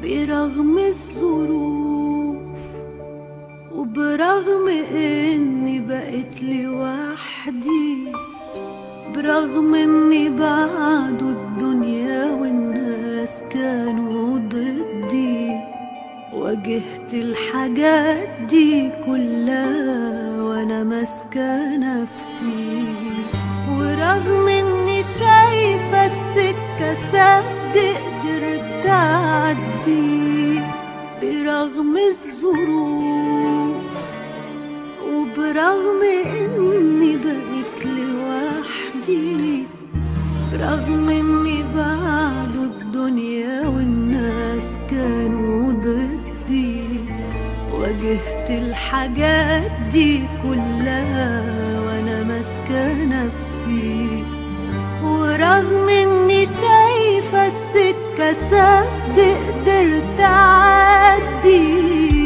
برغم الظروف وبرغم اني بقيت لوحدي برغم اني بعد الدنيا والناس كانوا ضدي واجهت الحاجات دي كلها وانا ماسكه نفسي ورغم اني شايفه السكه سد قدرت اعدي برغم الظروف وبرغم اني بقيت لوحدي برغم اني بعد الدنيا والناس كانوا ضدي واجهت الحاجات دي كلها وانا ماسكه نفسي ورغم اني شايفه السكه سد قدرت اعدي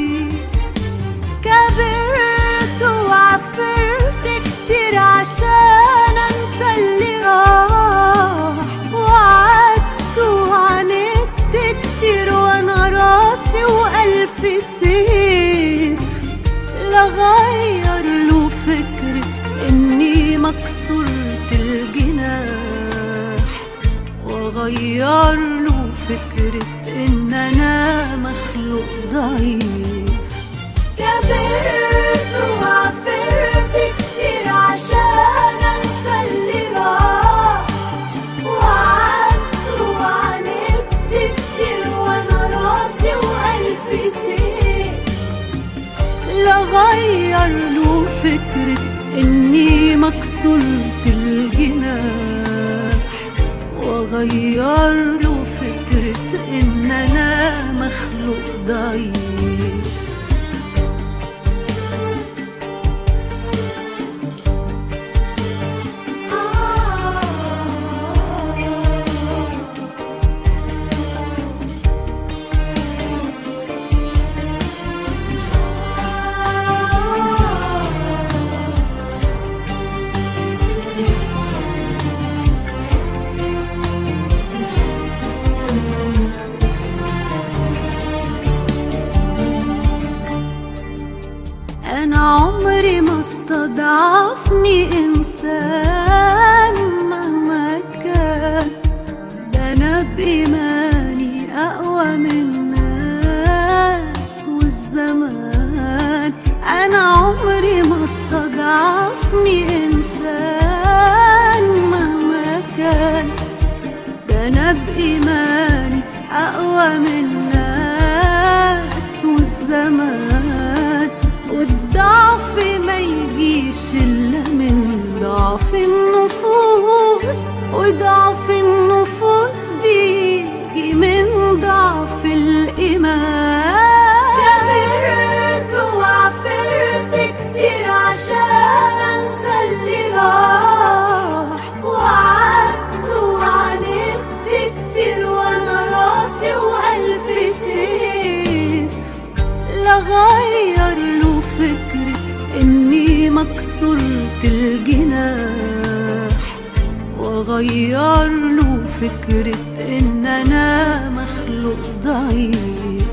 كبرت وعفرت كتير عشان انسى اللي راح وقعدت وعاندت كتير وانا راسي والف سيف لغير له فكرة اني مكسورة الجناح واغير له فكرة ان انا مخلوق ضعيف كبرت وعفرت كتير عشان انسى اللي راح وقعدت وعاندت كتير وانا راسي والف سيف لغير له فكرة اني مكسورة الجناح واغير له فكرة ان انا مخلوق ضعيف أنا عمري ما استضعفني إنسان مهما كان ده أنا بإيماني أقوى من الناس والزمان أنا عمري ما استضعفني إنسان مهما كان ده أنا بإيماني أقوى من الناس والزمان والضعف ما يجيش إلا من ضعف النفوس وضعف النفوس بيجي من ضعف الإيمان كبرت وعفرت كتير عشان أنسى اللي راح وقعدت وعاندت كتير وأنا راسي وألف سيف لغير له فكرة إني مكسورة الجناح وأغير له فكرة إن أنا مخلوق ضعيف